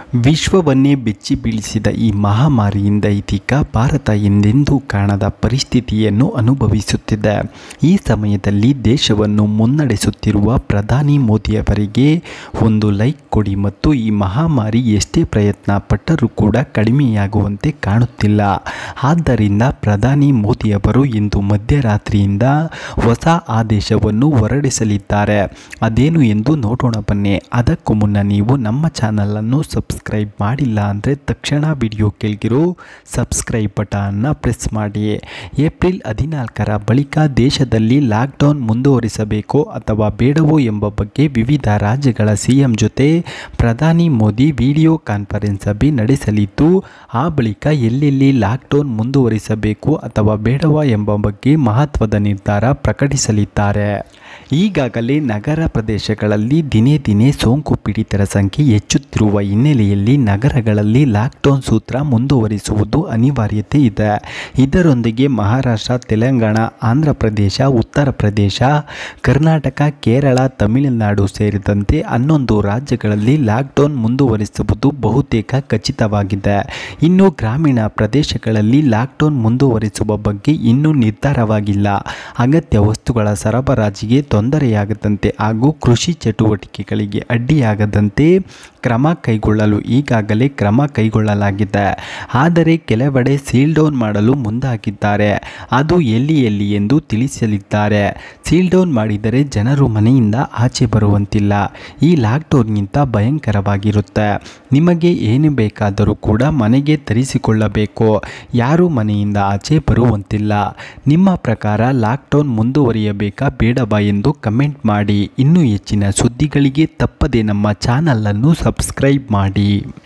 ವಿಶ್ವವನ್ನೇ ಬೆಚ್ಚಿ ಬೀಳಿಸಿದ ಈ ಮಹಾಮಾರಿಯಿಂದ ಇದೀಗ ಭಾರತ ಎಂದೆಂದೂ ಕಾಣದ ಪರಿಸ್ಥಿತಿಯನ್ನು ಅನುಭವಿಸುತ್ತಿದೆ ಈ ಸಮಯದಲ್ಲಿ ದೇಶವನ್ನು ಮುನ್ನಡೆಸುತ್ತಿರುವ ಪ್ರಧಾನಿ ಮೋದಿಯವರಿಗೆ ಒಂದು ಲೈಕ್ ಕೊಡಿ ಮತ್ತು ಈ ಮಹಾಮಾರಿ ಎಷ್ಟೇ ಪ್ರಯತ್ನ ಪಟ್ಟರೂ ಕೂಡ ಕಡಿಮೆಯಾಗುವಂತೆ ಕಾಣುತ್ತಿಲ್ಲ ಆದ್ದರಿಂದ ಪ್ರಧಾನಿ ಮೋದಿಯವರು ಇಂದು ಮಧ್ಯರಾತ್ರಿಯಿಂದ ಹೊಸ ಆದೇಶವನ್ನು ಹೊರಡಿಸಲಿದ್ದಾರೆ ಅದೇನು ಎಂದು ನೋಡೋಣ ಬನ್ನಿ ಅದಕ್ಕೂ ಮುನ್ನ ನೀವು ನಮ್ಮ ಚಾನಲನ್ನು ಸಬ್ಸ್ಕ್ರೈಬ್ ಮಾಡಿಲ್ಲ ಅಂದರೆ ತಕ್ಷಣ ವಿಡಿಯೋ ಕೆಳಗಿರೋ ಸಬ್ಸ್ಕ್ರೈಬ್ ಬಟನ್ನ ಪ್ರೆಸ್ ಮಾಡಿ ಏಪ್ರಿಲ್ ಹದಿನಾಲ್ಕರ ಬಳಿಕ ದೇಶದಲ್ಲಿ ಲಾಕ್ಡೌನ್ ಮುಂದುವರಿಸಬೇಕೋ ಅಥವಾ ಬೇಡವೋ ಎಂಬ ಬಗ್ಗೆ ವಿವಿಧ ರಾಜ್ಯಗಳ ಸಿಎಂ ಜೊತೆ ಪ್ರಧಾನಿ ಮೋದಿ ವಿಡಿಯೋ ಕಾನ್ಫರೆನ್ಸ್ ಸಭೆ ನಡೆಸಲಿದ್ದು ಆ ಬಳಿಕ ಎಲ್ಲೆಲ್ಲಿ ಲಾಕ್ಡೌನ್ ಮುಂದುವರಿಸಬೇಕು ಅಥವಾ ಬೇಡವಾ ಎಂಬ ಬಗ್ಗೆ ಮಹತ್ವದ ನಿರ್ಧಾರ ಪ್ರಕಟಿಸಲಿದ್ದಾರೆ ಈಗಾಗಲೇ ನಗರ ಪ್ರದೇಶಗಳಲ್ಲಿ ದಿನೇ ದಿನೇ ಸೋಂಕು ಪೀಡಿತರ ಸಂಖ್ಯೆ ಹೆಚ್ಚುತ್ತಿರುವ ಹಿನ್ನೆಲೆಯಲ್ಲಿ ನಗರಗಳಲ್ಲಿ ಲಾಕ್ಡೌನ್ ಸೂತ್ರ ಮುಂದುವರಿಸುವುದು ಅನಿವಾರ್ಯತೆ ಇದೆ ಇದರೊಂದಿಗೆ ಮಹಾರಾಷ್ಟ್ರ ತೆಲಂಗಾಣ ಆಂಧ್ರ ಪ್ರದೇಶ ಉತ್ತರ ಪ್ರದೇಶ ಕರ್ನಾಟಕ ಕೇರಳ ತಮಿಳುನಾಡು ಸೇರಿದಂತೆ ಹನ್ನೊಂದು ರಾಜ್ಯಗಳಲ್ಲಿ ಲಾಕ್ಡೌನ್ ಮುಂದುವರಿಸುವುದು ಬಹುತೇಕ ಖಚಿತವಾಗಿದೆ ಇನ್ನು ಗ್ರಾಮೀಣ ಪ್ರದೇಶಗಳಲ್ಲಿ ಲಾಕ್ಡೌನ್ ಮುಂದುವರಿಸುವ ಬಗ್ಗೆ ಇನ್ನೂ ನಿರ್ಧಾರವಾಗಿಲ್ಲ ಅಗತ್ಯ ವಸ್ತುಗಳ ಸರಬರಾಜಿಗೆ ತೊಂದರೆಯಾಗದಂತೆ ಹಾಗೂ ಕೃಷಿ ಚಟುವಟಿಕೆಗಳಿಗೆ ಅಡ್ಡಿಯಾಗದಂತೆ ಕ್ರಮ ಕೈಗೊಳ್ಳಲು ಈಗಾಗಲೇ ಕ್ರಮ ಕೈಗೊಳ್ಳಲಾಗಿದೆ ಆದರೆ ಕೆಲವೆಡೆ ಸೀಲ್ ಡೌನ್ ಮಾಡಲು ಮುಂದಾಗಿದ್ದಾರೆ ಅದು ಎಲ್ಲಿ ಎಲ್ಲಿ ಎಂದು ತಿಳಿಸಲಿದ್ದಾರೆ ಸೀಲ್ ಡೌನ್ ಮಾಡಿದರೆ ಜನರು ಮನೆಯಿಂದ ಆಚೆ ಬರುವಂತಿಲ್ಲ ಈ ಲಾಕ್ಡೌನ್ಗಿಂತ ಭಯಂಕರವಾಗಿರುತ್ತೆ ನಿಮಗೆ ಏನು ಬೇಕಾದರೂ ಕೂಡ ಮನೆಗೆ ತರಿಸಿಕೊಳ್ಳಬೇಕು ಯಾರೂ ಮನೆಯಿಂದ ಆಚೆ ಬರುವಂತಿಲ್ಲ ನಿಮ್ಮ ಪ್ರಕಾರ ಲಾಕ್ಡೌನ್ ಮುಂದುವರಿಯಬೇಕಾ ಬೇಡವಾ ಎಂದು ಕಮೆಂಟ್ ಮಾಡಿ ಇನ್ನೂ ಹೆಚ್ಚಿನ ಸುದ್ದಿಗಳಿಗೆ ತಪ್ಪದೆ ನಮ್ಮ ಚಾನಲನ್ನು ಸಬ್ಸ್ಕ್ರೈಬ್ ಮಾಡಿ